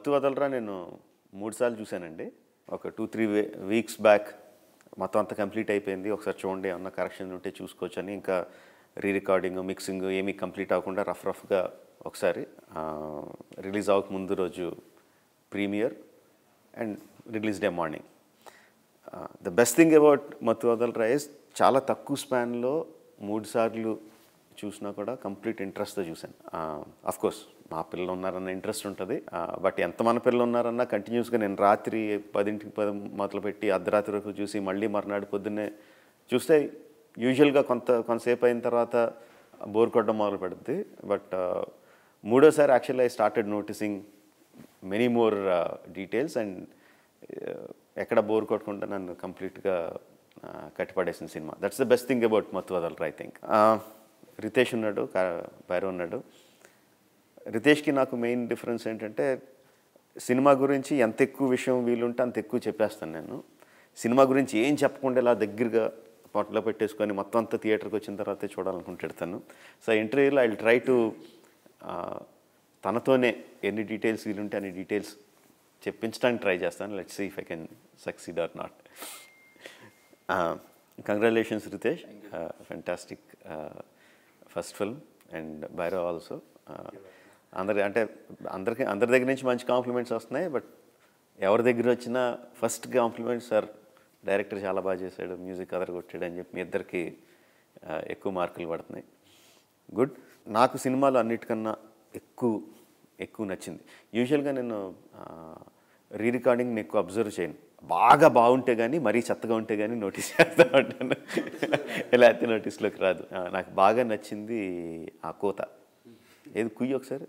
మత్తు వదలరా నేను మూడు సార్లు చూశానండి ఒక టూ త్రీ వీక్స్ బ్యాక్ మొత్తం అంతా కంప్లీట్ అయిపోయింది ఒకసారి చూడండి ఏమన్నా కరెక్షన్ ఉంటే చూసుకోవచ్చు అని ఇంకా రీ రికార్డింగ్ మిక్సింగ్ ఏమీ కంప్లీట్ అవ్వకుండా రఫ్ రఫ్గా ఒకసారి రిలీజ్ అవ్వక ముందు రోజు premiere and release day morning the best thing about Mathu వదల్ rice చాలా తక్కువ స్పాన్లో మూడు సార్లు చూసినా కూడా కంప్లీట్ ఇంట్రెస్ట్తో చూశాను అఫ్ కోర్స్ మా పిల్లలు ఉన్నారన్న ఇంట్రెస్ట్ ఉంటుంది బట్ ఎంత మన పిల్లలు ఉన్నారన్నా కంటిన్యూస్గా నేను రాత్రి పదింటికి పది మొదలుపెట్టి అర్ధరాత్రి వరకు చూసి మళ్ళీ మర్నాడు పొద్దున్నే చూస్తే యూజువల్గా కొంత కొంతసేపు అయిన తర్వాత బోర్ కొట్టడం మొదలు పెడుతుంది బట్ మూడోసారి actually I started noticing many more details and ఎక్కడ బోర్ కొట్టకుండా నన్ను కంప్లీట్గా కట్టిపడేసిన cinema that's the best thing about Mathu Vadalaru I think Riteish ఉన్నాడు కా- భైరవ్ ఉన్నాడు రితేష్కి నాకు మెయిన్ డిఫరెన్స్ ఏంటంటే సినిమా గురించి ఎంత ఎక్కువ విషయం వీలుంటే అంత ఎక్కువ చెప్పేస్తాను నేను సినిమా గురించి ఏం చెప్పకుండా ఇలా దగ్గరగా పొట్టలో పెట్టేసుకొని మొత్తం అంతా థియేటర్కి వచ్చిన తర్వాతే చూడాలనుకుంటాను సో ఇంటర్వ్యూలో ఐ ట్రై టు తనతోనే ఎన్ని డీటెయిల్స్ వీలుంటే అన్ని డీటెయిల్స్ చెప్పించడానికి ట్రై చేస్తాను let's see if I can succeed or not congratulations Ritesh fantastic first film and Bhairav also అందరి అంటే అందరికి అందరి దగ్గర నుంచి మంచి కాంప్లిమెంట్స్ వస్తున్నాయి బట్ ఎవరి దగ్గర వచ్చినా ఫస్ట్ కాంప్లిమెంట్స్ సార్ డైరెక్టర్ చాలా బాగా చేశాడు మ్యూజిక్ అదర్ కొట్టాడు అని చెప్పి మీ ఇద్దరికి uh, ఎక్కువ మార్కులు పడుతున్నాయి గుడ్ నాకు సినిమాలో అన్నిటికన్నా ఎక్కువ ఎక్కువ నచ్చింది యూజువల్గా నేను రీ రికార్డింగ్ని ఎక్కువ అబ్జర్వ్ చేయను బాగా బాగుంటే కానీ మరీ చెత్తగా ఉంటే కానీ నోటీస్ చేస్తూ ఉంటాను ఎలా అయితే నోటీస్లోకి రాదు ఆ, నాకు బాగా నచ్చింది ఆ కోత ఏది కుయ్యి ఒకసారి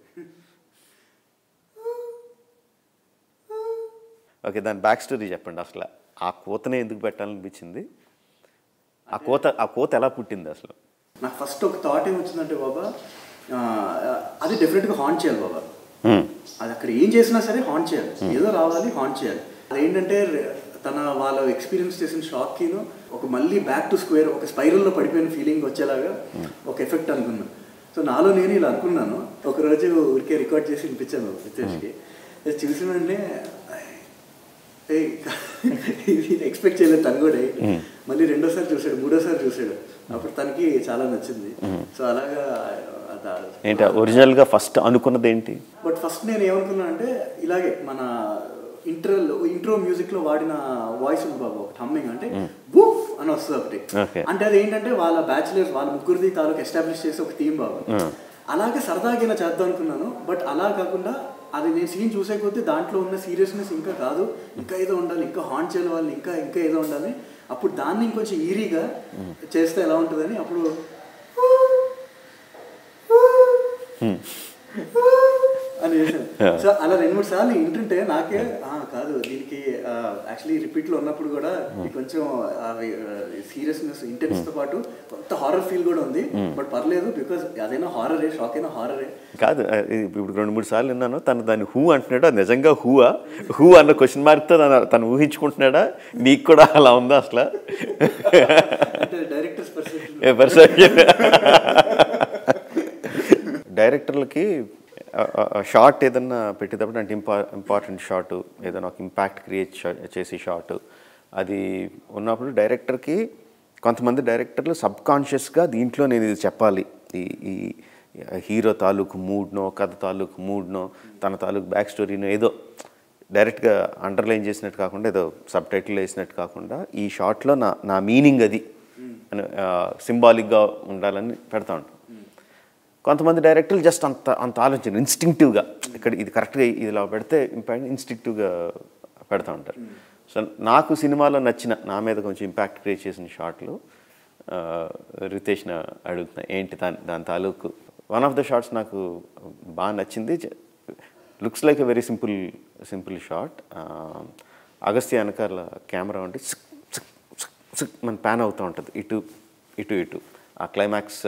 ఓకే దాని బ్యాక్ స్టోరీ చెప్పండి అసలు ఆ కోతనే ఎందుకు పెట్టాలనిపించింది ఆ కోత ఆ కోత ఎలా పుట్టింది అసలు నాకు ఫస్ట్ ఒక థాట్ ఏమొచ్చిందంటే బాబా ఆ, అది డెఫినెట్గా హాన్ చేయాలి బాబా అది అక్కడ ఏం చేసినా సరే హాన్ చేయాలి ఏదో రావాలి హాన్ చేయాలి అదేంటంటే రె- తన వాళ్ళ ఎక్స్పీరియన్స్ చేసిన షాక్కిను ఒక మళ్ళీ బ్యాక్ టు స్క్వేర్ ఒక స్పైరల్లో పడిపోయిన ఫీలింగ్ వచ్చేలాగా ఒక ఎఫెక్ట్ అనుకున్నా సో నాలో నేను ఇలా అనుకున్నాను ఒక రోజు ఊరికే రికార్డ్ చేసి వినిపించాను రితేష్కి అది చూసిన వెంటనే ఎక్స్పెక్ట్ చేయలేదు తను కూడా మళ్ళీ రెండోసారి చూసాడు మూడోసారి చూసాడు అప్పుడు తనకి చాలా నచ్చింది సో అలాగా అద- ఏంటి ఒరిజినల్గా ఫస్ట్ అనుకున్నది ఏంటి బట్ ఫస్ట్ నేను ఏమనుకున్నా అంటే ఇలాగే మన ఇంటర్ ఇంట్రో మ్యూజిక్ లో వాడిన వాయిస్ ఉంది బాబు ఒకటి హమ్మింగ్ అంటే బూఫ్ అని వస్తుంది ఒకటి Okay. అంటే అది ఏంటంటే వాళ్ళ బ్యాచులర్స్ వాళ్ళ ముగ్గురిది తాలూకు ఎస్టాబ్లిష్ చేసి ఒక థీమ్ బాబు అలాగే సరదాగా ఇలా చేద్దాం అనుకున్నాను బట్ అలా కాకుండా అది నేను సీన్ చూసే కొద్దీ దాంట్లో ఉన్న సీరియస్నెస్ ఇంకా కాదు ఇంకా ఏదో ఉండాలి ఇంకా హాన్ చేయాలి వాళ్ళు ఇంకా ఇంకా ఏదో ఉండాలి అప్పుడు దాన్ని ఇంకొంచెం ఈరీగా చేస్తే ఎలా ఉంటుందని అప్పుడు అని చేశాను సో అలా రెండు మూడు సార్లు వింటుంటే నాకే "ఆ, కాదు దీనికి యాక్చువల్లీ రిపీట్ లో ఉన్నప్పుడు కూడా ఇది కొంచెం సీరియస్నెస్ ఇంటెన్స్ తో పాటు కొంత హారర్ ఫీల్ కూడా ఉంది బట్ పర్లేదు బికాస్ అదైనా హారరే షాక్ అయినా హారరే కాదు ఆ, ఇది ఇప్పుడు రెండు మూడు సార్లు విన్నాను తను దాన్ని హూ అంటున్నాడు అది నిజంగా హూవా హూ అన్న క్వశ్చన్ మార్క్తో తను తను ఊహించుకుంటున్నాడా నీకు కూడా అలా ఉందా అసలు అంటే డైరెక్టర్స్ పర్సెప్షన్ ఏ perception? డైరెక్టర్లకి షార్ట్ ఏదన్నా పెట్టేటప్పుడు అంటే ఇంపా ఇంపార్టెంట్ షాట్ ఏదైనా ఒక ఇంపాక్ట్ క్రియేట్ చేసే షాట్ అది ఉన్నప్పుడు డైరెక్టర్కి కొంతమంది డైరెక్టర్లు సబ్ కాన్షియస్గా దీంట్లో నేను ఇది చెప్పాలి ఈ ఈ హీరో తాలూకు మూడ్నో కథ తాలూకు మూడ్నో తన తాలూకు బ్యాక్ స్టోరీనో ఏదో డైరెక్ట్గా అండర్లైన్ చేసినట్టు కాకుండా ఏదో సబ్ టైటిల్ వేసినట్టు కాకుండా ఈ షార్ట్లో నా నా మీనింగ్ అది అని సింబాలిక్గా ఉండాలని పెడతా ఉంటాం కొంతమంది డైరెక్టర్లు జస్ట్ అంత అంత ఆలోచన ఇన్స్టింక్టివ్గా ఇక్కడ ఇది కరెక్ట్గా ఇలా పెడితే ఇంపాక్ట్ ఇన్స్టింక్టివ్గా పెడతా ఉంటారు సో నాకు సినిమాలో నచ్చిన నా మీద కొంచెం ఇంపాక్ట్ క్రియేట్ చేసిన షాట్లు రితేష్న అడుగుతున్నా ఏంటి దాని దాని తాలూకు వన్ ఆఫ్ ద షార్ట్స్ నాకు బాగా నచ్చింది looks like a very simple simple short Agastya వెనకాల కెమెరా ఉంటే సిక్ సిక్ సిక్ సిక్ మన ప్యాన్ అవుతూ ఉంటుంది ఇటు ఇటు ఇటు ఆ క్లైమాక్స్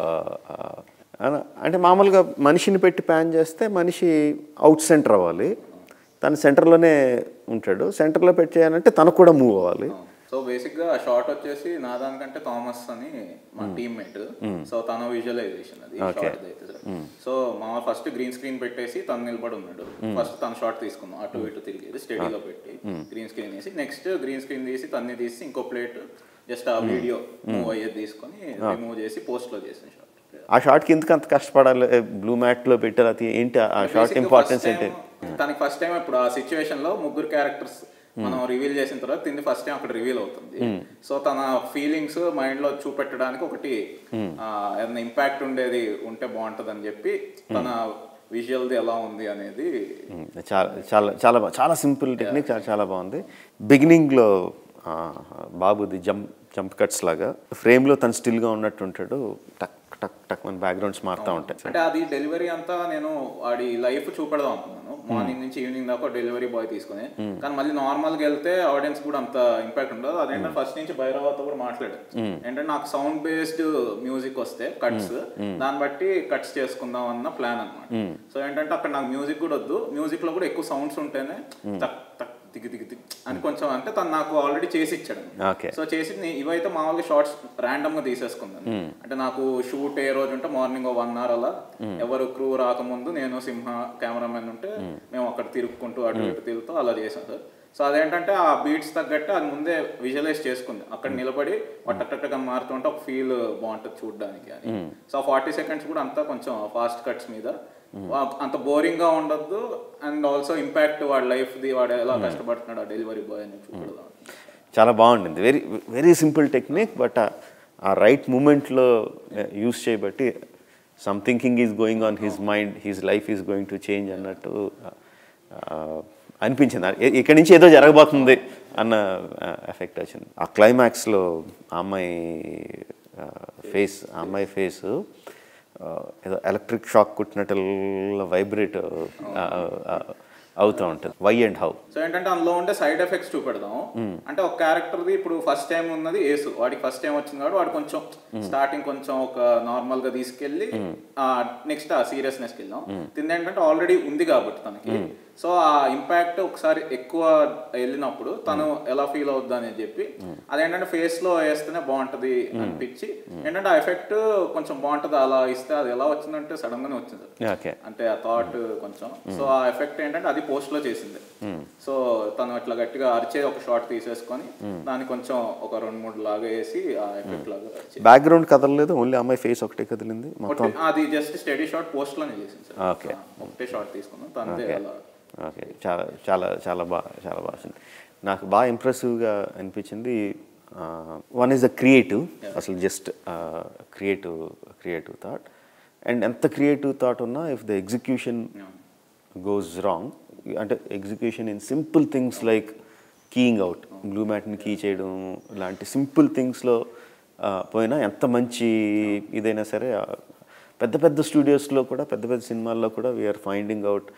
అంటే మామూలుగా మనిషిని పెట్టి ప్యాన్ చేస్తే మనిషి అవుట్ సెంటర్ అవ్వాలి తను సెంటర్లోనే ఉంటాడు సెంటర్లో పెట్టి చేయాలంటే తనకు కూడా మూవ్ అవ్వాలి సో బేసిక్ గా ఆ షార్ట్ వచ్చేసి నా దానికంటే థామస్ అని మా టీమ్మేట్ సో తన విజువలైజేషన్ అది Okay. షార్ట్ అయితే సార్ సో మా ఫస్ట్ గ్రీన్ స్క్రీన్ పెట్టేసి తను నిలబడి ఉన్నాడు ఫస్ట్ తన షార్ట్ తీసుకున్నాం అటు ఇటు తిరిగేది స్టడీలో పెట్టి గ్రీన్ స్క్రీన్ వేసి నెక్స్ట్ గ్రీన్ స్క్రీన్ తీసి తన్ని తీసి ఇంకో ప్లేట్ జస్ట్ ఆ వీడియో మూవ్ అయ్యేది తీసుకొని రిమూవ్ చేసి పోస్ట్ లో చేసిన షార్ట్ ఆ షార్ట్కి ఎందుకు అంత కష్టపడాలి బ్లూ మ్యాట్లో పెట్టారు అది ఏంటి ఆ షార్ట్ ఇంపార్టెన్స్ ఏంటి తనకి ఫస్ట్ టైం ఇప్పుడు ఆ సిచ్యువేషన్ లో ముగ్గురు క్యారెక్టర్స్ మనం రివీల్ చేసిన తర్వాత తింది ఫస్ట్ టైం అక్కడ రివీల్ అవుతుంది సో తన ఫీలింగ్స్ మైండ్ లో చూపెట్టడానికి ఒకటి ఆ, ఏదైనా ఇంపాక్ట్ ఉండేది ఉంటే బాగుంటది అని చెప్పి తన విజువల్ది ఎలా ఉంది అనేది మ్మ్. చాలా చాలా చాలా బా- చాలా సింపుల్ టెక్నిక్ చాలా చాలా బాగుంది బిగినింగ్లో బాబుది జంప్ జంప్ కట్స్ లాగా ఫ్రేమ్లో తను స్టిల్గా ఉన్నట్టు ఉంటాడు టక్ టక్ టక్ మన బ్యాక్గ్రౌండ్స్ మారుతూ ఉంటాయి అంటే అది డెలివరీ అంతా నేను వాడి లైఫ్ చూపెడదాం అనుకున్నాను మార్నింగ్ నుంచి ఈవినింగ్ దాకా డెలివరీ బాయ్ తీసుకుని కానీ మళ్ళీ నార్మల్ గా వెళ్తే ఆడియన్స్ కూడా అంత ఇంపాక్ట్ ఉండదు అదేంటంటే ఫస్ట్ నుంచి భైరవతో కూడా మాట్లాడాను ఏంటంటే నాకు సౌండ్ బేస్డ్ మ్యూజిక్ వస్తే కట్స్ దాన్ని బట్టి కట్స్ చేసుకుందాం అన్న ప్లాన్ అన్నమాట సో ఏంటంటే అక్కడ నాకు మ్యూజిక్ కూడా వద్దు మ్యూజిక్ లో కూడా ఎక్కువ సౌండ్స్ ఉంటేనే టక్ టక్ దిగి దిగి దిగి అని కొంచెం అంటే తను నాకు ఆల్రెడీ చేసి ఇచ్చాడు ఓకే సో చేసి నే- ఇవైతే మామూలుగా షార్ట్స్ ర్యాండమ్ గా తీసేసుకుందాను అంటే నాకు షూట్ ఏ రోజు ఉంటే మార్నింగ్ వన్ అవర్ అలా ఎవరు క్రూ రాకముందు నేను సింహ కెమెరామెన్ ఉంటే మేము అక్కడ తిరుక్కుంటూ అటు ఇటు తిరుగుతూ అలా చేసాం సార్ సో అదేంటంటే ఆ బీట్స్ తగ్గట్టు అది ముందే విజువలైజ్ చేసుకుంది అక్కడ నిలబడి టక్కగా మారుతుంటే ఒక ఫీల్ బాగుంటుంది చూడడానికి అని సో ఫార్టీ సెకండ్స్ కూడా అంతా కొంచెం ఫాస్ట్ కట్స్ మీద వా- అంత బోరింగ్ గా ఉండొద్దు అండ్ ఆల్సో ఇంపాక్ట్ వాడి లైఫ్ ది వాడు ఎలా కష్టపడుతున్నాడు ఆ డెలివరీ బాయ్ అని చూడదాం చాలా బాగుండింది very very simple technique but ఆ రైట్ మూమెంట్లో యూస్ చేయబట్టి some thinking is going on his mind his life is going to change అన్నట్టు ఆ, అనిపించింది ఇ- ఇక్కడి నుంచి ఏదో జరగబోతుంది అన్న ఎఫెక్ట్ వచ్చింది ఆ క్లైమాక్స్లో ఆ అమ్మాయి ఫేస్ ఆ అమ్మాయి ఫేస్ ఏదో ఎలక్ట్రిక్ షాక్ కుట్టినట్టు వైబ్రేట్ అవుతూ ఉంటుంది వై అండ్ హౌ సో ఏంటంటే అందులో ఉండే సైడ్ ఎఫెక్ట్స్ చూపెడదాం అంటే ఒక క్యారెక్టర్ ది ఇప్పుడు ఫస్ట్ టైం ఉన్నది ఏసు వాడికి ఫస్ట్ టైం వచ్చింది కాబట్టి వాడు కొంచెం స్టార్టింగ్ కొంచెం ఒక నార్మల్ గా తీసుకెళ్లి నెక్స్ట్ ఆ సీరియస్నెస్ కి వెళ్దాం తింది ఏంటంటే ఆల్రెడీ ఉంది కాబట్టి తనకి సో ఆ ఇంపాక్ట్ ఒకసారి ఎక్కువ వెళ్ళినప్పుడు తను ఎలా ఫీల్ అవుద్ది అని చెప్పి అదేంటంటే ఫేస్ లో వేస్తేనే బాగుంటది అనిపించి ఏంటంటే ఆ ఎఫెక్ట్ కొంచెం బాగుంటది అలా ఇస్తే అది ఎలా వచ్చిందంటే సడన్ గానే వచ్చింది ఓకే అంటే ఆ థాట్ కొంచెం సో ఆ ఎఫెక్ట్ ఏంటంటే అది పోస్ట్ లో చేసింది సో తను ఇట్లా గట్టిగా అరిచే ఒక షార్ట్ తీసేసుకొని దాన్ని కొంచెం ఒక రెండు మూడు లాగా వేసి ఆ ఎఫెక్ట్ లాగా అరిచే బ్యాక్గ్రౌండ్ కదలలేదు ఓన్లీ అమ్మాయి ఫేస్ ఒకటే కదిలింది మొత్తం ఒకటి- అది జస్ట్ స్టడీ షాట్ పోస్ట్ లోనే చేసింది సార్ Okay. ఒకటే షార్ట్ తీసుకున్నాం తనదే అలా ఓకే చాలా చాలా చాలా బాగా చాలా బాగా వచ్చింది నాకు బాగా ఇంప్రెసివ్గా అనిపించింది వన్ ఈజ్ ద క్రియేటివ్ అసలు just creative creative thought and ఎంత క్రియేటివ్ థాట్ ఉన్నా if the execution goes wrong అంటే execution in simple things like keying out blue మ్యాట్ని కీ చేయడం లాంటి సింపుల్ థింగ్స్లో పోయినా ఎంత మంచి ఇదైనా సరే ఆ, పెద్ద పెద్ద స్టూడియోస్లో కూడా పెద్ద పెద్ద సినిమాల్లో కూడా we're finding out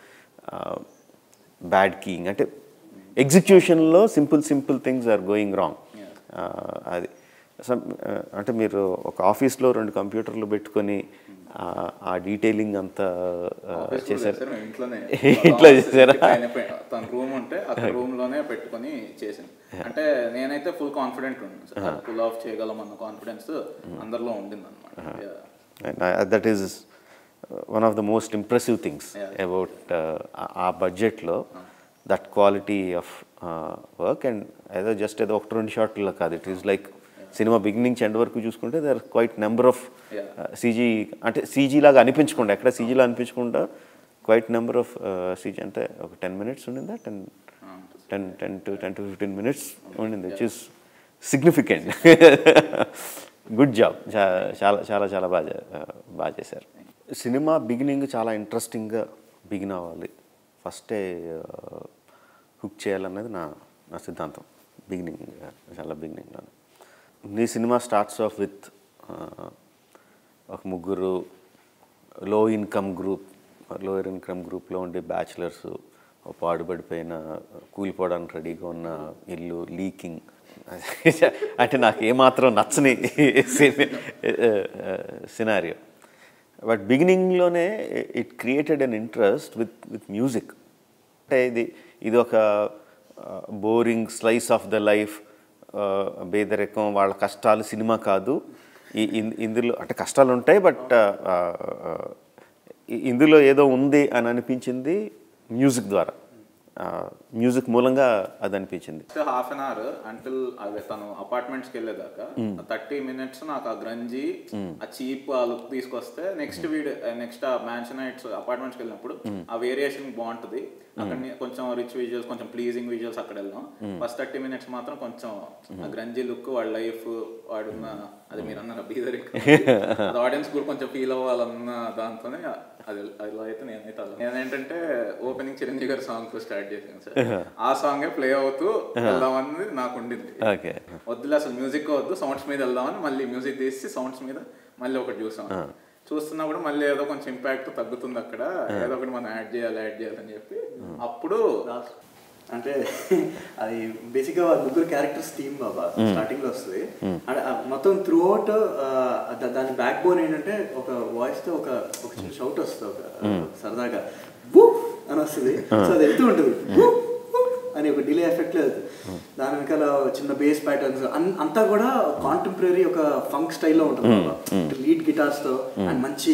bad keying అంటే ఎగ్జిక్యూషన్లో simple simple things are going wrong అది some, ఆ, అంటే మీరు ఒక ఆఫీస్లో రెండు కంప్యూటర్లు పెట్టుకొని ఆ, ఆ డీటెయిలింగ్ అంతా ఆ, Office కూడా చేశారు చేశారు, ఇంట్లోనే ఇంట్లో చేశారా? ఆయన పె- తన రూమ్ ఉంటే అక్కడ రూమ్ లోనే పెట్టుకొని చేసింది అంటే నేనైతే ఫుల్ కాన్ఫిడెంట్ ఉన్నాను సార్ ఫుల్ ఆఫ్ చేయగలం అన్న కాన్ఫిడెన్స్ అందరిలో ఉండింది అనమాట that is one of the most impressive things Yeah. About ఆ బడ్జెట్లో that quality of work and ఏదో జస్ట్ ఏదో ఒకటి రెండు షార్ట్లో కాదు it is like cinema beginning end వరకు చూసుకుంటే there quite number of Yeah. CG అంటే సీజీ లాగా అనిపించకుండా ఎక్కడ సీజీలా అనిపించకుండా క్వైట్ నెంబర్ ఆఫ్ సీజీ అంటే ఒక ten minutes ఉండిందా ten ten ten to ten to fifteen minutes ఉండింది which is significant good job చాలా చాలా చాలా బాగా చే- బాగా చేశారు సినిమా బిగినింగ్ చాలా ఇంట్రెస్టింగ్గా బిగిన్ అవ్వాలి ఫస్టే హుక్ చేయాలన్నది నా నా సిద్ధాంతం బిగినింగ్ చాలా బిగినింగ్లో నీ సినిమా స్టార్ట్స్ ఆఫ్ విత్ ఒక ముగ్గురు లో ఇన్కమ్ గ్రూప్ లోయర్ ఇన్కమ్ గ్రూప్లో ఉండే బ్యాచిలర్స్ పాడుపడిపోయిన కూలిపోవడానికి రెడీగా ఉన్న ఇల్లు లీకింగ్ అంటే నాకు ఏమాత్రం నచ్చని సినారియో బట్ బిగినింగ్లోనే it created an interest with with music అంటే ఇది ఇది ఒక boring slice of the life ఆ, పేదరికం వాళ్ళ కష్టాలు సినిమా కాదు ఈ ఇన్- ఇందులో అంటే కష్టాలు ఉంటాయి బట్ ఆ, ఆ, ఇ- ఇందులో ఏదో ఉంది అని అనిపించింది మ్యూజిక్ ద్వారా ఆ, మ్యూజిక్ మూలంగా అది అనిపించింది first half an hour until అదే తను అపార్ట్మెంట్స్కి వెళ్ళేదాకా థర్టీ మినిట్స్ నాకు ఆ గ్రంజి ఆ చీప్ ఆ లుక్ తీసుకొస్తే నెక్స్ట్ వీడియో నెక్స్ట్ ఆ మ్యాన్షన్ నైట్స్ అపార్ట్మెంట్స్కి వెళ్ళినప్పుడు ఆ వేరియేషన్ బాగుంటుంది అక్కడ ని- కొంచెం రిచ్ విజువల్స్ కొంచెం ప్లీజింగ్ విజువల్స్ అక్కడ వెళ్దాం ఫస్ట్ థర్టీ మినిట్స్ మాత్రం కొంచెం ఆ గ్రంజి లుక్ వాడి లైఫ్ వాడున్న అది మీరు అన్నారు బీదరిక్ అది ఆడియన్స్ కూడా కొంచెం ఫీల్ అవ్వాలన్న దాంతోనే అది అలా అయితే నేనైతే అలా నేనేంటంటే ఓపెనింగ్ చిరంజీవి గారి సాంగ్ తో స్టార్ట్ చేశాను సార్ ఆ సాంగే ప్లే అవుతూ వెళ్దామని నాకు ఉండింది ఓకే వద్దులే అసలు మ్యూజిక్ వద్దు సౌండ్స్ మీద వెళ్దామని మళ్ళీ మ్యూజిక్ తీసి సౌండ్స్ మీద మళ్ళీ ఒకటి చూసాం చూస్తున్నప్పుడు మళ్ళీ ఏదో కొంచెం ఇంపాక్ట్ తగ్గుతుంది అక్కడ ఏదో ఒకటి మనం యాడ్ చేయాలి యాడ్ చేయాలని చెప్పి అప్పుడు అంటే అది బేసిక్గా వాళ్ళ ముగ్గురు క్యారెక్టర్స్ థీమ్ బాబా స్టార్టింగ్ లో వస్తుంది అంటే ఆ మొత్తం త్రూ అవుట్ దాని బ్యాక్ బోన్ ఏంటంటే ఒక వాయిస్ తో ఒక ఒక చిన్న షౌట్ వస్తుంది ఒక సరదాగా "వూ" అని వస్తుంది సో అది వెళ్తూ ఉంటుంది "వూ, వూ" అని ఒక డిలే ఎఫెక్ట్ లేదు దాని వెనకాల చిన్న బేస్ ప్యాటర్న్స్ అంతా కూడా కాంటెంపరీ ఒక ఫంక్ స్టైల్లో ఉంటుంది బాబా లీడ్ గిటార్స్ తో అండ్ మంచి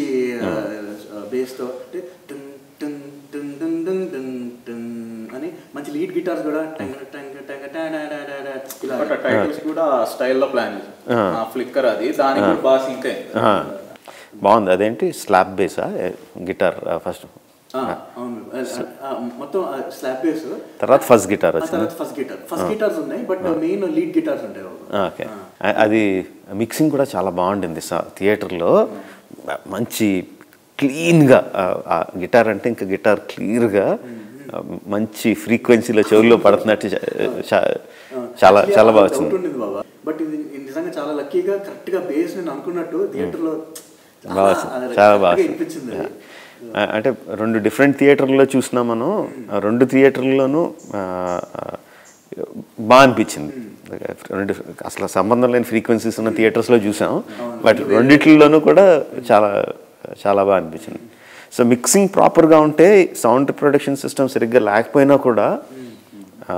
బేస్ తో అంటే టున్ టున్ టున్ టున్ టున్ టున్ టున్ అని మంచి లీడ్ గిటార్స్ కూడా టంగ టంగ టంగ టా డా డా డా డా ఇలా టైటిల్స్ కూడా స్టైల్లో ప్లాన్ చేసాం ఆ ఫ్లిక్కర్ అది దానికి కూడా బాగా సింక్ అయింది ఆ, బాగుంది అదేంటి స్లాబ్ బేసా గిటార్ ఫస్ట్ ఆ, అవును ఆ, మొత్తం స్లాబ్ బేస్ తర్వాత ఫస్ట్ గిటార్ వచ్చింది తర్వాత ఫస్ట్ గిటార్ ఫస్ట్ గిటార్స్ ఉన్నాయి బట్ మెయిన్ లీడ్ గిటార్స్ ఉంటాయి బాబా. ఓకే అ- అది మిక్సింగ్ కూడా చాలా బాగుండింది స- థియేటర్లో మంచి క్లీన్గా ఆ గిటార్ అంటే ఇంకా గిటార్ క్లియర్గా మంచి ఫ్రీక్వెన్సీలో చెవుల్లో పడుతున్నట్టు చ- చ- చాలా Actually, చాలా ఆ బాగా doubt వచ్చింది ఉండేది బాబా బట్ ఇది ఇది నిజంగా చాలా లక్కీగా కరెక్ట్ గా బేస్ నేను అనుకున్నట్టు థియేటర్ లో బాగా వచ్చింది చాలా బాగా వచ్చింది అనిపించింది అది. ఆ, అంటే రెండు డిఫరెంట్ థియేటర్లో చూసినా మనం ఆ రెండు థియేటర్లోనూ ఆ, ఆ, బాగా అనిపించింది రెండు అసలు సంబంధం లేని ఫ్రీక్వెన్సీస్ ఉన్న థియేటర్స్లో చూసాం బట్ రెండిట్లలోనూ కూడా చాలా చాలా బాగా అనిపించింది సో మిక్సింగ్ ప్రాపర్గా ఉంటే సౌండ్ ప్రొడక్షన్ సిస్టమ్ సరిగ్గా లేకపోయినా కూడా ఆ,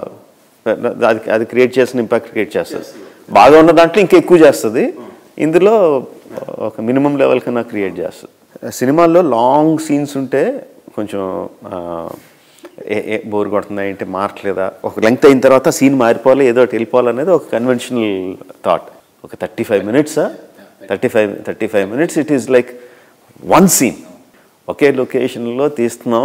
అది అది క్రియేట్ చేసిన ఇంపాక్ట్ క్రియేట్ చేస్తుంది బాగా ఉన్న దాంట్లో ఇంకా ఎక్కువ చేస్తుంది ఇందులో ఒక మినిమం లెవెల్ కన్నా క్రియేట్ చేస్తుంది సినిమాల్లో లాంగ్ సీన్స్ ఉంటే కొంచెం ఆ, ఏ ఏ బోర్ కొడుతుందా ఏంటి మారట్లేదా ఒక లెంగ్త్ అయిన తర్వాత సీన్ మారిపోవాలి ఏదో ఒకటి వెళ్ళిపోవాలనేది ఒక కన్వెన్షనల్ థాట్ ఒక థర్టీ ఫైవ్ మినిట్సా thirty five thirty five minutes it is like one scene ఒకే లొకేషన్లో తీస్తున్నాం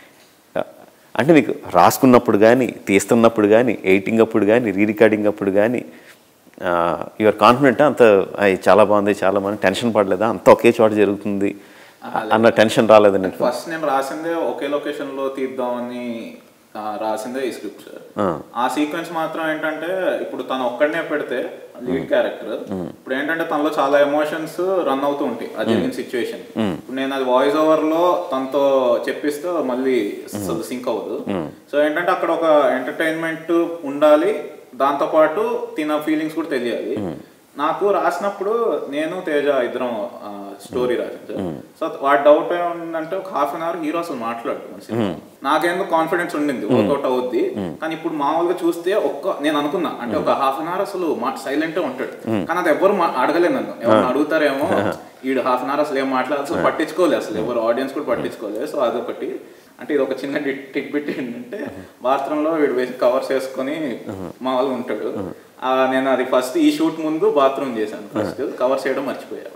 అంటే మీకు రాసుకున్నప్పుడు కానీ తీస్తున్నప్పుడు కానీ ఎయిటింగ్ అప్పుడు కానీ రీ రికార్డింగ్ అప్పుడు కానీ యువర్ కాన్ఫిడెంట్ అంత "అయ్, చాలా బాగుంది చాలా బాగుంది టెన్షన్ పడలేదా అంత ఒకే చోట జరుగుతుంది అన్న టెన్షన్ రాలేదు నీకు ఫస్ట్ నేను రాసిందే ఒకే లొకేషన్ లో తీద్దామని ఆ, రాసిందే ఈ స్క్రిప్ట్ ఆ సీక్వెన్స్ మాత్రం ఏంటంటే ఇప్పుడు తను ఒక్కడనే పెడితే లీడ్ క్యారెక్టర్ ఇప్పుడు ఏంటంటే తనలో చాలా ఎమోషన్స్ రన్ అవుతూ ఉంటాయి ఆ జరిగిన సిచ్యువేషన్ ఇప్పుడు నేను అది వాయిస్ ఓవర్ లో తనతో చెప్పిస్తే మళ్ళీ సింక్ అవ్వదు సో ఏంటంటే అక్కడ ఒక ఎంటర్టైన్మెంట్ ఉండాలి దాంతో పాటు తిన ఫీలింగ్స్ కూడా తెలియాలి నాకు రాసినప్పుడు నేను తేజ ఇద్దరం స్టోరీ రాసింది సో వాడి డౌట్ ఏముందంటే ఒక హాఫ్ అన్ అవర్ హీరో అసలు మాట్లాడు నాకేందుకు కాన్ఫిడెన్స్ ఉండింది వర్కౌట్ అవుద్ది కానీ ఇప్పుడు మామూలుగా చూస్తే ఒక్క నేను అనుకున్నా అంటే ఒక హాఫ్ అన్ అవర్ అసలు సైలెంట్ ఉంటాడు కానీ అది ఎవరు మా- అడగలేదు నన్ను ఎవరు అడుగుతారేమో ఈడు హాఫ్ అన్ అవర్ అసలు ఏం మాట్లాడాలి అసలు పట్టించుకోలేదు అసలు ఎవరు ఆడియన్స్ కూడా పట్టించుకోలేదు సో అదొకటి అంటే ఇది ఒక చిన్న టిక్ బిట్ ఏంటంటే బాత్రూంలో వీడు వేసి కవర్స్ వేసుకొని మా వాళ్ళు ఉంటాడు ఆ, నేను అది ఫస్ట్ ఈ షూట్ ముందు బాత్రూమ్ చేశాను ఫస్ట్ కవర్స్ చేయడం మర్చిపోయాడు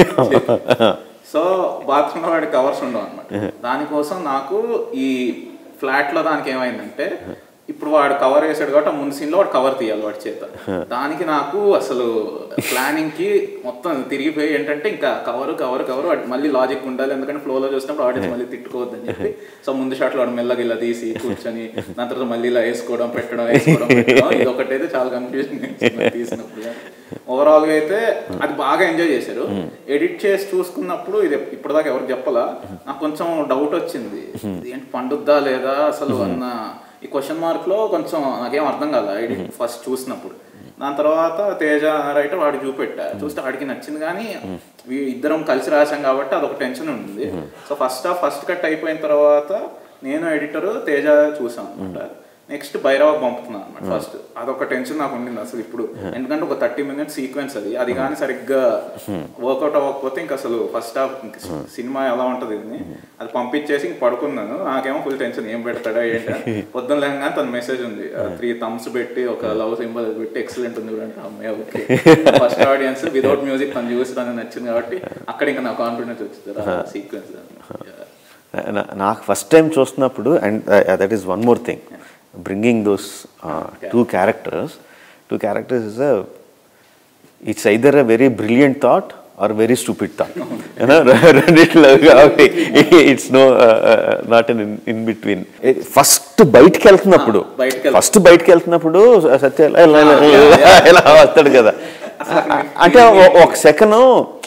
సో బాత్రూంలో వాడి కవర్స్ ఉండవు అనమాట దానికోసం నాకు ఈ ఫ్లాట్ లో దానికి ఏమైందంటే ఇప్పుడు వాడు కవర్ వేసాడు కాబట్టి ఆ ముందు సీన్ లో వాడు కవర్ తీయాలి వాడి చేత దానికి నాకు అసలు ప్లానింగ్ కి మొత్తం తిరిగిపోయి ఏంటంటే ఇంకా కవర్ కవర్ కవర్ వాడి మళ్ళీ లాజిక్ ఉండాలి ఎందుకంటే ఫ్లో లో చూసినప్పుడు ఆడియన్స్ మళ్ళీ తిట్టుకోవద్దని చెప్పి సో ముందు షాట్ లో వాడు మెల్లగా ఇలా తీసి కూర్చొని దాని తర్వాత మళ్ళీ ఇలా వేసుకోవడం పెట్టడం వేసుకోవడం పెట్టడం ఇది ఒకటైతే చాలా కన్ఫ్యూజన్ తీసినప్పుడు ఓవరాల్ గా అయితే అది బాగా ఎంజాయ్ చేశారు ఎడిట్ చేసి చూసుకున్నప్పుడు ఇది ఇప్పటిదాకా ఎవరికి చెప్పలా నాకు కొంచెం డౌట్ వచ్చింది ఇది ఏంటి పండుద్దా లేదా అసలు అన్న ఈ క్వశ్చన్ మార్క్ లో కొంచెం నాకేం అర్థం కాల ఎడిట్ ఫస్ట్ చూసినప్పుడు దాని తర్వాత తేజ రైటర్ వాడికి చూపెట్టా చూస్తే వాడికి నచ్చింది కానీ వీ- ఇద్దరం కలిసి రాసాం కాబట్టి అదొక టెన్షన్ ఉంది so first half first cut అయిపోయిన తర్వాత నేను ఎడిటర్ తేజ చూసాం అనమాట నెక్స్ట్ భైరవ పంపుతున్నాను అనమాట ఫస్ట్ అదొక టెన్షన్ నాకు ఉండింది అసలు ఇప్పుడు ఎందుకంటే ఒక థర్టీ మినిట్స్ సీక్వెన్స్ అది అది కానీ సరిగ్గా వర్కౌట్ అవ్వకపోతే ఇంకా అసలు ఫస్ట్ హాఫ్ సినిమా ఎలా ఉంటది ఇది అది పంపించేసి ఇంక పడుకున్నాను నాకేమో ఫుల్ టెన్షన్ ఏం పెడతాడా ఏంటి పొద్దున్న లేగానే తన మెసేజ్ ఉంది త్రీ థమ్స్ పెట్టి ఒక లవ్ సింబల్ పెట్టి ఎక్సలెంట్ ఉంది చూడండి అమ్మాయి okay first audience without music తను చూసి తనకు నచ్చింది కాబట్టి అక్కడ ఇంకా నా కాన్ఫిడెన్స్ వచ్చింది సీక్వెన్స్ నా- నాకు ఫస్ట్ టైం చూస్తున్నప్పుడు and that is one more thing bringing those two characters two characters is a it's either a very brilliant thought or very stupid thought రెండిట్లో కాబట్టి it's no not in in between first బయటికి వెళ్తున్నప్పుడు Ah, బయటికి వెళ్తున్నప్పుడు. First బయటికి వెళ్తున్నప్పుడు సత్య ఇలా- ఇలా- ఇలా- ఇలా- ఇలా వస్తాడు కదా అంటే ఒ- ఒక సెకండ్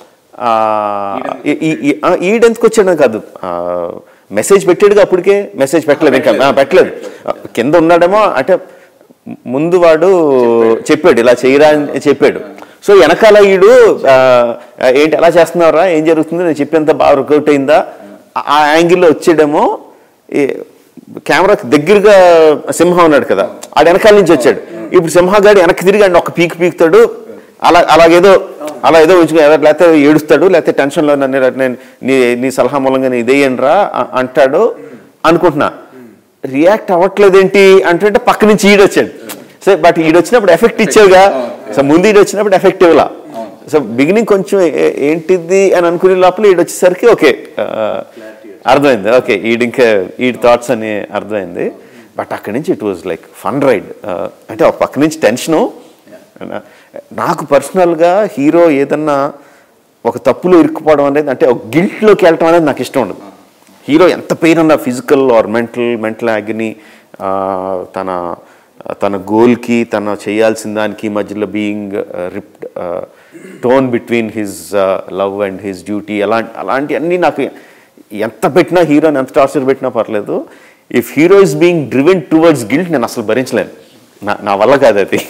ఈడెందుకు వచ్చాడు కాదు మెసేజ్ పెట్టాడుగా అప్పటికే మెసేజ్ పెట్టలేదు ఇంకా ఆ, పెట్టలేదు ఆ, కింద ఉన్నాడేమో అంటే ముందు వాడు చెప్పాడు ఇలా చేయరా అని చెప్పాడు సో వెనకాల ఈడు ఆ, ఏంటి ఎలా చేస్తున్నారా ఏం జరుగుతుంది నేను చెప్పేంత బాగా వర్కౌట్ అయిందా ఆ- ఆ యాంగిల్లో వచ్చాడేమో ఈ కెమెరా దగ్గరగా సింహం ఉన్నాడు కదా ఆడు వెనకాల నుంచి వచ్చాడు ఇప్పుడు సింహగాడి వెనక్కి తిరిగి ఆయన ఒక పీక్ పీకుతాడు అలా అలాగేదో అలా ఏదో ఉంచుకో లేకపోతే ఏడుస్తాడు లేకపోతే టెన్షన్లో నన్ను నేను నీ నీ సలహా మూలంగా నేను ఇదేయండ్రా అ- అంటాడు అనుకుంటున్నా రియాక్ట్ అవ్వట్లేదేంటి అంటే పక్క నుంచి ఈడొచ్చాడు సో బట్ ఈడొచ్చినప్పుడు ఎఫెక్ట్ ఇచ్చేవిగా సో ముందు ఈడు వచ్చినప్పుడు ఎఫెక్ట్ ఇవ్వలా సో బిగినింగ్ కొంచెం ఏ- ఏంటిది అని అనుకునే లోపల ఈడు వచ్చేసరికి ఓకే అర్థమైంది ఓకే ఈడు ఇంకా ఈడి థాట్స్ అని అర్థమైంది బట్ అక్కడి నుంచి it was like fun ride అంటే ఒక పక్క నుంచి టెన్షను నాకు పర్సనల్గా హీరో ఏదన్నా ఒక తప్పులో ఇరుక్కుపోవడం అనేది అంటే ఒక గిల్ట్లోకి వెళ్ళటం అనేది నాకు ఇష్టం ఉండదు హీరో ఎంత పెయిన్ ఉన్నా physical or mental mental agony తన తన గోల్కి తన చేయాల్సిన దానికి మధ్యలో being ripped torn between his love and his duty అలాంటి అలాంటి అన్నీ నాకు ఎంత పెట్టినా హీరోని ఎంత టార్చర్ పెట్టినా పర్లేదు if hero is being driven towards guilt నేను అసలు భరించలేను నా నా వల్ల కాదు అది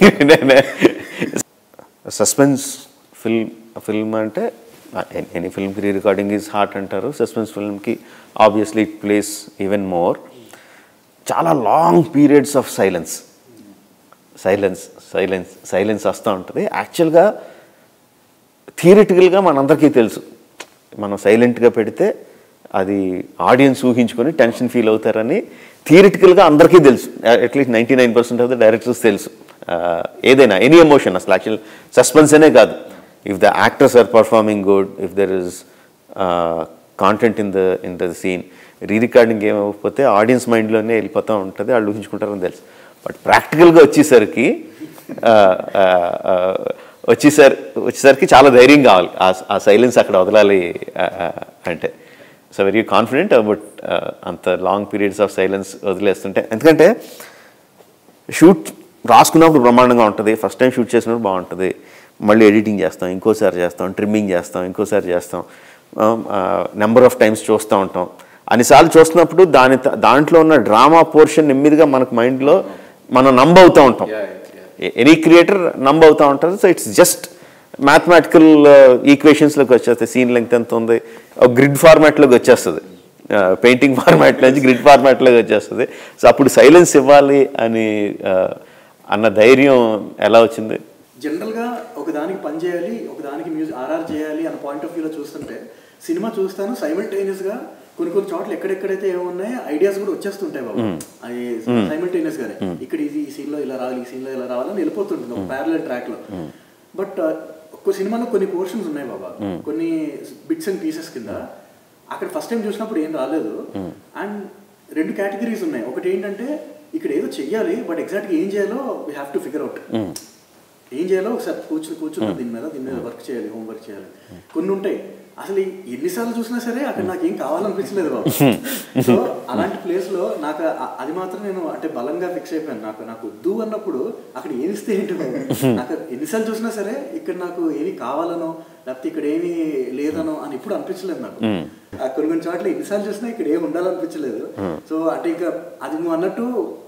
సస్పెన్స్ ఫిల్మ్ ఫిల్మ్ అంటే ఎనీ ఫిల్మ్కి రీ రికార్డింగ్ ఈజ్ హార్ట్ అంటారు సస్పెన్స్ ఫిల్మ్కి obviously it plays even more చాలా long periods of silence silence silence silence వస్తూ ఉంటుంది యాక్చువల్గా థియరిటికల్గా మనందరికీ తెలుసు మనం సైలెంట్గా పెడితే అది ఆడియన్స్ ఊహించుకొని టెన్షన్ ఫీల్ అవుతారని థియరిటికల్గా అందరికీ తెలుసు at least ninety nine percent of the directors తెలుసు Uh, ఏదైనా ఎనీ ఎమోషన్ అసలు యాక్చువల్ సస్పెన్స్ అనే కాదు if the actors are performing good if there is content in the in the scene re recording ఏమైపోతే ఆడియన్స్ మైండ్లోనే వెళ్ళిపోతూ ఉంటుంది వాళ్ళు ఊహించుకుంటారని తెలుసు బట్ ప్రాక్టికల్గా వచ్చేసరికి ఆ, ఆ, ఆ, వచ్చేసరి వచ్చేసరికి చాలా ధైర్యం కావాలి ఆ- ఆ సైలెన్స్ అక్కడ వదలాలి ఆ, ఆ, అంటే సో వెరీ కాన్ఫిడెంట్ అబౌట్ అంత లాంగ్ పీరియడ్స్ ఆఫ్ సైలెన్స్ వదిలేస్తుంటే ఎందుకంటే షూట్ రాసుకున్నప్పుడు బ్రహ్మాండంగా ఉంటుంది ఫస్ట్ టైం షూట్ చేసినప్పుడు బాగుంటుంది మళ్ళీ ఎడిటింగ్ చేస్తాం ఇంకోసారి చేస్తాం ట్రిమ్మింగ్ చేస్తాం ఇంకోసారి చేస్తాం నెంబర్ ఆఫ్ టైమ్స్ చూస్తూ ఉంటాం అన్నిసార్లు చూస్తున్నప్పుడు దాని త- దాంట్లో ఉన్న డ్రామా పోర్షన్ నెమ్మదిగా మనకు మైండ్లో మనం నంబ్ అవుతూ ఉంటాం ఎనీ క్రియేటర్ నంబ్ అవుతూ ఉంటారు సో ఇట్స్ జస్ట్ మ్యాథమెటికల్ ఈక్వేషన్స్లోకి వచ్చేస్తాయి సీన్ లెంగ్త్ ఎంత ఉంది ఒక గ్రిడ్ ఫార్మాట్లోకి వచ్చేస్తుంది పెయింటింగ్ ఫార్మాట్ నుంచి గ్రిడ్ ఫార్మాట్లోకి వచ్చేస్తుంది సో అప్పుడు సైలెన్స్ ఇవ్వాలి అని ఆ, అన్న ధైర్యం ఎలా వచ్చింది జనరల్గా ఒక దానికి పని చేయాలి ఒక దానికి మ్యూజిక్ ఆర్ఆర్ చేయాలి అన్న పాయింట్ ఆఫ్ వ్యూలో చూస్తుంటే సినిమా చూస్తాను సైమల్టేనియస్ గా కొన్ని కొన్ని చోట్ల ఎక్కడెక్కడైతే ఏమున్నాయి ఐడియాస్ కూడా వచ్చేస్తుంటాయి బాబు అది సైమల్టేనియస్ గానే ఇక్కడ ఇది ఈ సీన్ లో ఇలా రావాలి ఈ సీన్ లో ఇలా రావాలని వెళ్ళిపోతుంటుంది ఒక ప్యారలల్ ట్రాక్ లో బట్ ఒక సినిమాలో కొన్ని పోర్షన్స్ ఉన్నాయి బాబా కొన్ని బిట్స్ అండ్ పీసెస్ కింద అక్కడ ఫస్ట్ టైం చూసినప్పుడు ఏం రాలేదు అండ్ రెండు కేటగిరీస్ ఉన్నాయి ఒకటి ఏంటంటే ఇక్కడ ఏదో చెయ్యాలి బట్ ఎగ్జాక్ట్గా ఏం చేయాలో we have to figure out ఏం చేయాలో ఒకసారి కూర్చుని కూర్చున్నా దీని మీద దీని మీద వర్క్ చేయాలి హోంవర్క్ చేయాలి కొన్ని ఉంటాయి అసలు ఎన్నిసార్లు చూసినా సరే అక్కడ నాకు ఏం కావాలనిపించలేదు బాబు సో అలాంటి ప్లేస్ లో నాకు అ- అది మాత్రం నేను అంటే బలంగా ఫిక్స్ అయిపోయాను నాకు నాకు వద్దు అన్నప్పుడు అక్కడ ఏమి ఇస్తే ఏంటి బాబు? నాకు ఎన్నిసార్లు చూసినా సరే ఇక్కడ నాకు ఏమి కావాలనో లేకపోతే ఇక్కడ ఏమి లేదనో అని ఇప్పుడు అనిపించలేదు నాకు ఆ కొన్ని కొన్ని చోట్ల ఎన్నిసార్లు చూసినా ఇక్కడ ఏమి ఉండాలనిపించలేదు సో అంటే ఇంకా అది నువ్వు అన్నట్టు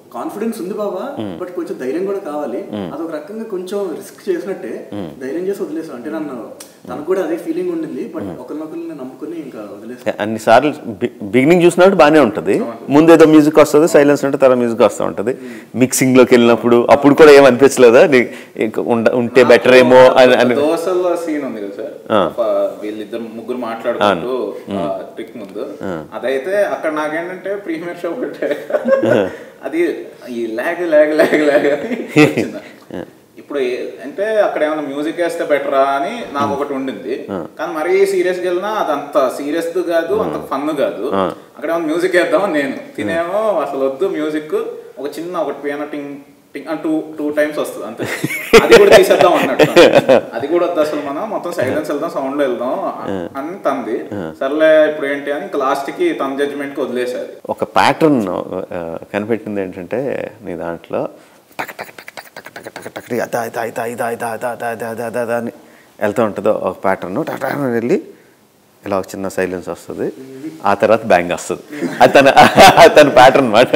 కాన్ఫిడెన్స్ ఉంది బాబా బట్ కొంచెం ధైర్యం కూడా కావాలి అదొక రకంగా కొంచెం రిస్క్ చేసినట్టే ధైర్యం చేసి వదిలేసాం అంటే నన్ను తనకు కూడా అదే ఫీలింగ్ ఉండింది బట్ ఒకరినొకరిని నమ్ముకుని ఇంకా వదిలేసాం అన్ని సార్లు బిగినింగ్ చూసినప్పుడు బాగానే ఉంటుంది ముందు ఏదో మ్యూజిక్ వస్తుంది సైలెన్స్ ఉంటే తర్వాత మ్యూజిక్ వస్తూ ఉంటుంది మిక్సింగ్లోకి వెళ్ళినప్పుడు అప్పుడు కూడా ఏం అనిపించలేదా నీకు ఇంక ఉండ- ఉంటే బెటర్ ఏమో అని అని దోశల్లో సీన్ ఉంది కదా సార్ ఆ. ప- వీళ్ళిద్దరు ముగ్గురు మాట్లాడుకుంటూ ట్రిక్ ముందు అదైతే అక్కడ నాకేంటంటే ప్రీమియర్ షో పెట్టే అది ఈ లాగ్ లాగ్ లాగ్ లాగ్ అని వచ్చింది. ఇప్పుడు ఏ- అంటే అక్కడ ఏమైనా మ్యూజిక్ వేస్తే బెటరా అని నాకు ఒకటి ఉండింది కానీ మరీ సీరియస్గా వెళ్ళినా అది అంత సీరియస్ కాదు అంత ఫన్ కాదు అక్కడ ఏమైనా మ్యూజిక్ వేద్దామని నేను తినేమో అసలు వద్దు మ్యూజిక్ ఒక చిన్న ఒకటి పియానో టింగ్ టింగ్ అని టూ టూ టైమ్స్ వస్తుంది అంతే అది కూడా తీసేద్దాం అన్నట్టు అది కూడా వద్దు అసలు మనం మొత్తం సైలెన్స్ వెళ్దాం సౌండ్ లో వెళ్దాం అని తంది సర్లే ఇప్పుడు ఏంటి అని ఇంకా లాస్ట్ కి తన జడ్జిమెంట్ కి వదిలేసారు ఒక ప్యాటర్న్ కనిపెట్టింది ఏంటంటే నీ దాంట్లో టక్ టక్ టక్ టక్ టక్ టక్ టక్ టక్ అదా ఇదా ఇదా ఇదా ఇదా ఇదా ఇదా ఇదా ఇదా ఇదా ఇదా అని వెళ్తూ ఉంటుందో ఒక ప్యాటర్న్ టక్ టక్ అని వెళ్ళి ఇలా ఒక చిన్న సైలెన్స్ వస్తుంది ఆ తర్వాత బ్యాంగ్ వస్తుంది అది తన అది తన ప్యాటర్న్ అనమాట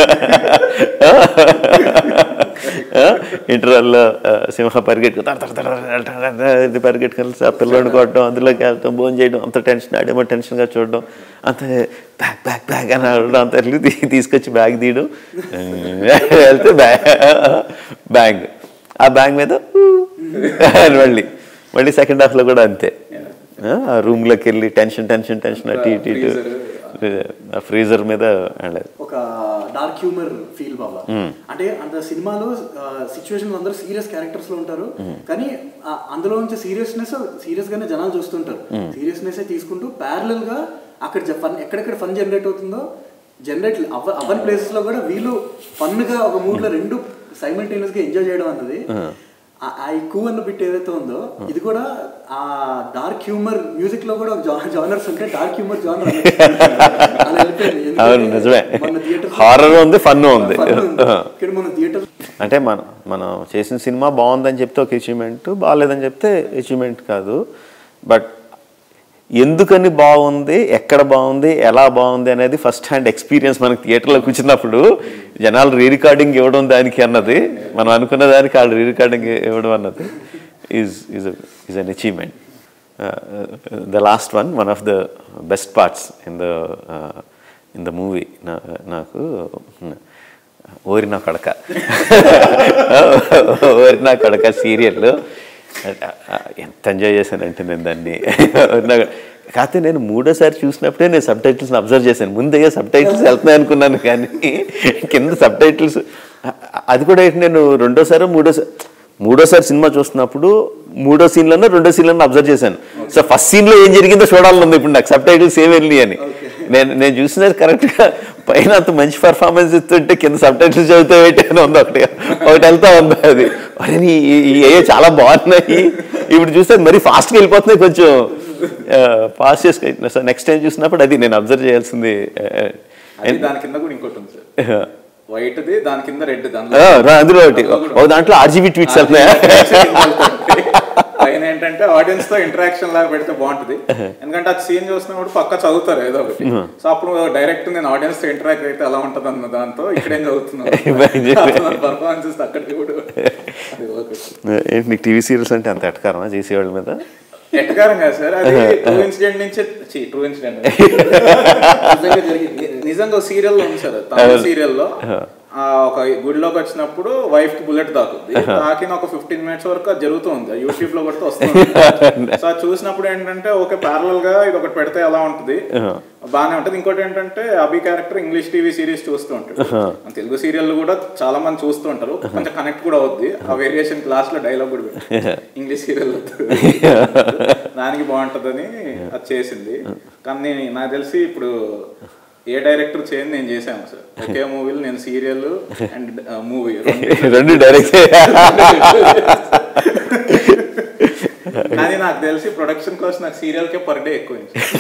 ఇంటర్వెల్లో సింహ పరిగెట్టుకు తడ తడ తడ తడ తడ తడ ఇది పరిగెట్టుకెళ్ళి ఆ పిల్లోడిని కొట్టడం అందులోకి వెళ్తాం భోజనం చేయడం అంత టెన్షన్ ఆడేమో టెన్షన్గా చూడడం అంత బ్యాగ్ బ్యాగ్ బ్యాగ్ అని ఆడడం అంత వెళ్ళి తీ- తీసుకొచ్చి బ్యాగ్ తీయడం వెళ్తే బ్యాగ్ బ్యాంగ్ ఆ బ్యాంగ్ మీద అని మళ్ళీ మళ్ళీ సెకండ్ హాఫ్లో కూడా అంతే ఆ రూమ్లోకి వెళ్ళి టెన్షన్ టెన్షన్ టెన్షన్ అటు ఇటు ఇటు ఆ ఫ్రీజర్ మీద వెళ్ళలేదు ఒక డార్క్ హ్యూమర్ ఫీల్ బాబా అంటే అంత సినిమాలో సిచ్యువేషన్ అందరూ సీరియస్ క్యారెక్టర్స్ లో ఉంటారు కానీ ఆ అందులో నుంచి సీరియస్నెస్ సీరియస్ గానే జనాలు చూస్తుంటారు సీరియస్నెస్ తీసుకుంటూ ప్యారలల్ గా అక్కడ ఫన్ ఎక్కడెక్కడ ఫన్ జనరేట్ అవుతుందో జనరేట్ అవ అవన్ ప్లేసెస్ లో కూడా వీళ్ళు ఫన్ గా ఒక మూడ్ లో రెండు సైమల్టేనియస్ గా ఎంజాయ్ చేయడం అన్నది ఆ- ఆ కూ అన్న బిట్ ఏదైతే ఉందో ఇది కూడా ఆ డార్క్ హ్యూమర్ మ్యూజిక్ లో కూడా ఒక జానర్స్ ఉంటే డార్క్ హ్యూమర్ జానర్ అలా వెళ్ళిపోయింది అవును నిజమే మన థియేటర్ హారర్ ఉంది ఫన్ ఉంది ఇక్కడ మన థియేటర్ అంటే మనం మనం చేసిన సినిమా బాగుందని చెప్తే ఒక అచీవ్మెంట్ బాగాలేదని చెప్తే అచీవ్మెంట్ కాదు బట్ ఎందుకని బాగుంది ఎక్కడ బాగుంది ఎలా బాగుంది అనేది ఫస్ట్ హ్యాండ్ ఎక్స్పీరియన్స్ మనకి థియేటర్లో కూర్చున్నప్పుడు జనాలు రీ రికార్డింగ్ ఇవ్వడం దానికి అన్నది మనం అనుకున్న దానికి వాళ్ళు రీ రికార్డింగ్ ఇవ్వడం అన్నది is is is an achievement the last one one of the best parts in the in the movie నాకు ఓరి నా కొడక ఓరి నా కొడక సీరియల్ ఎంత ఎంజాయ్ చేశానంటే నేను దాన్ని నా- కాకపోతే నేను మూడోసారి చూసినప్పుడే నేను సబ్ టైటిల్స్ని అబ్జర్వ్ చేశాను ముందే సబ్ టైటిల్స్ వెళ్తున్నాయి అనుకున్నాను కానీ కింద సబ్ టైటిల్స్ అది కూడా ఏంటి నేను రెండోసారి మూడోసారి మూడోసారి సినిమా చూస్తున్నప్పుడు మూడో సీన్లోనో రెండో సీన్లోనో అబ్జర్వ్ చేశాను సో ఫస్ట్ సీన్లో ఏం జరిగిందో చూడాలని ఉంది ఇప్పుడు నాకు సబ్ టైటిల్స్ ఏం వెళ్ళి అని నేను నేను చూసినది కరెక్ట్గా పైన అంత మంచి పర్ఫార్మెన్స్ ఇస్తుంటే కింద సబ్ టైటిల్స్ చదివితే ఏంటి అని ఉంది ఒకటి ఒకటి వెళ్తా ఉంది అది అరే నీ ఈ- ఈ ఏ చాలా బాగున్నాయి ఇప్పుడు చూస్తే మరీ ఫాస్ట్గా వెళ్ళిపోతున్నాయి కొంచెం ఫాస్ట్ చేసుకుంటున్నా సార్ నెక్స్ట్ టైం చూసినప్పుడు అది నేను అబ్జర్వ్ చేయాల్సింది ఆ, అది దాని కింద కూడా ఇంకోటి ఉంది సార్ ఆ, వైట్ది దాని కింద రెడ్ ఆ, దానిలో రా, అందులో ఒకటి ఒక దాంట్లో ఆర్జీబీ ట్వీట్స్ వెళ్తున్నాయా పైన ఏంటంటే ఆడియన్స్ తో ఇంటరాక్షన్ లాగా పెడితే బాగుంటది ఎందుకంటే అది సీన్ చూసినప్పుడు పక్క చదువుతారు ఏదో ఒకటి సో అప్పుడు డైరెక్ట్ నేను ఆడియన్స్ తో ఇంటరాక్ట్ అయితే ఎలా ఉంటది అన్న దాంతో ఇక్కడేం చదువుతున్నాను పర్ఫార్మెన్సెస్ అక్కడికి కూడా అది ఒకటి. ఏంటి నీకు టీవీ సీరియల్స్ అంటే అంత ఎటకారమా చేసేవాళ్ళ మీద ఎట్టకారం కాదు సార్ అది ట్రూ ఇన్సిడెంట్ నుంచి ట్రూ ఇన్సిడెంట్ నిజంగా జరిగింది నిజంగా సీరియల్ ఉంది సార్ తమిళ సీరియల్లో ఒక గుడిలోకి వచ్చినప్పుడు వైఫ్ కి బుల్లెట్ తాకుద్ది తాకిన ఒక ఫిఫ్టీన్ మినిట్స్ వరకు అది జరుగుతుంది యూట్యూబ్ లో కొడితే వస్తుంది సో అది చూసినప్పుడు ఏంటంటే ఓకే ప్యారల్ గా ఇది ఒకటి పెడితే ఎలా ఉంటుంది బాగానే ఉంటది ఇంకోటి ఏంటంటే Abhi character English TV series చూస్తూ ఉంటాడు మన తెలుగు సీరియల్ కూడా చాలా మంది చూస్తూ ఉంటారు కొంచెం కనెక్ట్ కూడా అవుద్ది ఆ వేరియేషన్ క్లాస్ లో డైలాగ్ కూడా పెట్టారు. ఇంగ్లీష్ సీరియల్ దానికి బాగుంటదని అది చేసింది కానీ నాకు తెలిసి ఇప్పుడు ఏ డైరెక్టర్ చేయండి నేను చేశాను సార్ ఒకే మూవీలో నేను సీరియల్ అండ్ మూవీ రెండు డైరెక్ట్ కానీ నాకు తెలిసి ప్రొడక్షన్ కాస్ట్ నాకు సీరియల్ కే పర్ డే ఎక్కువ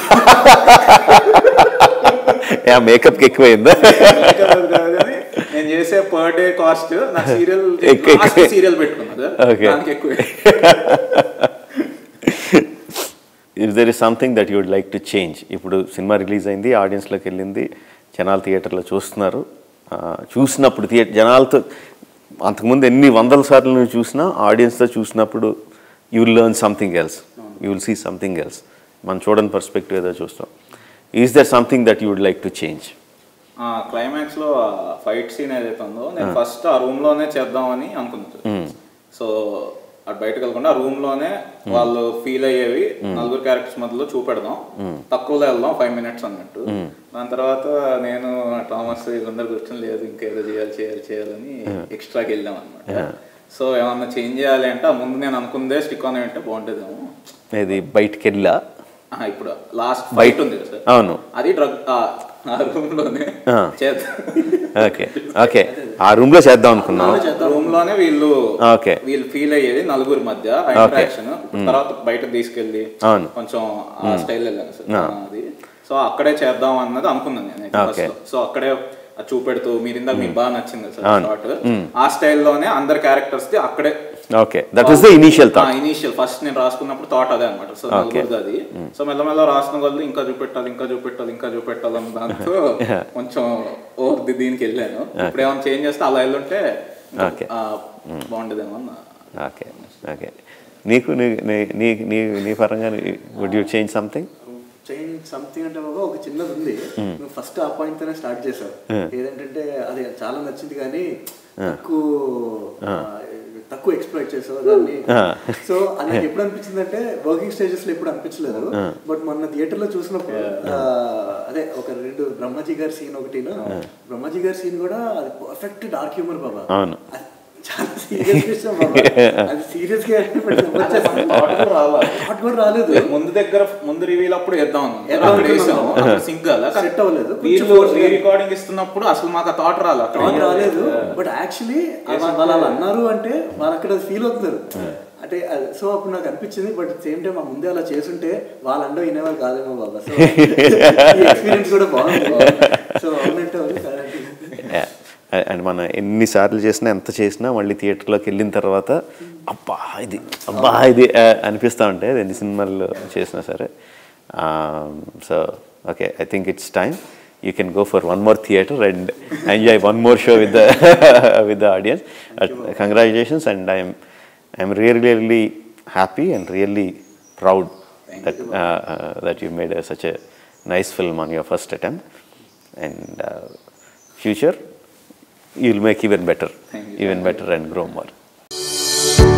మేకప్కి ఎక్కువైందా కానీ నేను చేసే పర్ డే కాస్ట్ నాకు సీరియల్ ఎక్కువ- ఎక్కువ. సీరియల్ పెట్టుకున్నా సార్ Okay. దానికి ఎక్కువ if there is something that you'd like to change ఇప్పుడు సినిమా రిలీజ్ అయింది ఆడియన్స్లోకి వెళ్ళింది జనాలు థియేటర్లో చూస్తున్నారు చూసినప్పుడు థియేటర్ జనాలతో అంతకుముందు ఎన్ని వందల సార్లు నువ్వు చూసినా ఆడియన్స్తో చూసినప్పుడు you will learn something else you will see something else మనం చూడని పర్స్పెక్టివ్ ఏదో చూస్తాం is there something that you would like to change ఆ క్లైమాక్స్ లో ఫైట్ సీన్ ఏదైతే ఉందో నేను ఫస్ట్ ఆ రూమ్ లోనే చేద్దామని అనుకున్నాను సో అటు బయటకు వెళ్ళకుండా ఆ రూమ్ లోనే వాళ్ళు ఫీల్ అయ్యేవి నలుగురు క్యారెక్టర్స్ మధ్యలో చూపెడదాం తక్కువలో వెళ్దాం ఫైవ్ మినిట్స్ అన్నట్టు దాని తర్వాత నేను థామస్ వీళ్ళందరూ కూర్చొని లేదు ఇంకేదో చేయాలి చేయాలి చేయాలని ఎక్స్ట్రాకి వెళ్ళాం అనమాట సో ఏమన్నా చేంజ్ చేయాలి అంటే ఆ ముందు నేను అనుకుందే స్టిక్ ఆన్ అంటే బాగుంటుందేమో ఇది బయటికి వెళ్ళా ఆ, ఇప్పుడు లాస్ట్ ఫైట్ ఉంది కదా సార్ అవును అది డ్రగ్ ఆ రూమ్ లోనే ఆ. చేద్దాం ఓకే ఓకే ఆ రూమ్లో చేద్దాం అనుకున్నాం రూమ్ లోనే వీళ్ళు ఓకే వీళ్ళు ఫీల్ అయ్యేది నలుగురి మధ్య ఇంటరాక్షన్ తర్వాత బయటకు తీసుకెళ్ళి అవును. కొంచెం ఆ స్టైల్ వెళ్ళాను సార్ అది సో అక్కడే చేద్దాం అన్నది అనుకున్నాను నేను Okay. సో అక్కడే అది చూపెడుతూ మీరు ఇందాక మీకు బాగా నచ్చింది సార్ షార్ట్ ఆ స్టైల్లోనే అందరి క్యారెక్టర్స్ ది అక్కడే okay that was the initial thought initial first నేను రాసుకున్నప్పుడు థాట్ అదే అనమాట సో నలుగురిది అది సో మెల్లమెల్ల రాసిన వాళ్ళు ఇంకా చూపెట్టాలి ఇంకా చూపెట్టాలి ఇంకా చూపెట్టాలి అన్న దాంతో కొంచెం ఓ దీనికి వెళ్ళాను ఇప్పుడు ఏమైనా చేంజ్ చేస్తే అలా వెళ్ళుంటే ఇంకా, Okay. ఆ, బాగుండేదేమో అన్న ఓకే ఓకే నీకు నీ నీ- నీ నీ నీ పరంగా would you change something change something అంటే బాబా ఒక చిన్నది ఉంది నువ్వు ఫస్ట్ ఆ పాయింట్ తోనే స్టార్ట్ చేసావు ఏదంటే అది చాలా నచ్చింది కానీ తక్కువ ఆ, తక్కువ ఎక్స్ప్లోర్ చేసావు దాన్ని సో అది నాకు ఎప్పుడు అనిపించింది అంటే వర్కింగ్ స్టేజెస్ లో ఎప్పుడు అనిపించలేదు బట్ మొన్న థియేటర్ లో చూసినప్పుడు ఆ, అదే ఒక రెండు బ్రహ్మాజీ గారి సీన్ ఒకటి బ్రహ్మాజీ గారి సీన్ కూడా అది పర్ఫెక్ట్ డార్క్ హ్యూమర్ బాబా అవును. అది చాలా సీరియస్ విషయం బాబా అది సీరియస్ గా థాట్ కూడా రాలేదు ముందు దగ్గర ముందు రివీల్ అప్పుడు వేద్దాం వేద్దాం అనుకున్నాం. సింక్ కదా Set అవ్వలేదు. కొంచెం వీళ్ళు force గా- రికార్డింగ్ ఇస్తున్నప్పుడు అసలు మాకు ఆ థాట్ రాలేదు అక్కడ థాట్ రాలేదు బట్ యాక్చువల్లీ వాళ్ళు అలా అన్నారు అంటే వాళ్ళు అక్కడ ఫీల్ అవుతున్నారు అంటే సో అప్పుడు నాకు అనిపించింది బట్ సేమ్ టైం ఆ ముందే అలా చేసుంటే వాళ్ళ అండో వినేవాళ్ళు కాదేమో బాబా సో ఎక్స్పీరియన్స్ కూడా బాగుంది సో అవునంటే అవును కాదంటే అండ్ మనం ఎన్నిసార్లు చేసినా ఎంత చేసినా మళ్ళీ థియేటర్లోకి వెళ్ళిన తర్వాత అబ్బా ఇది అబ్బా ఇది ఆ, అనిపిస్తూ ఉంటాయి అది ఎన్ని సినిమాల్లో చేసినా సరే so okay I think it's time you can go for one more theatre and enjoy one more show with the with the audience congratulations and I'm I'm really really happy and really proud that uh, uh, that you made a, such a nice film on your first attempt and uh, future you'll make even better even better and grow more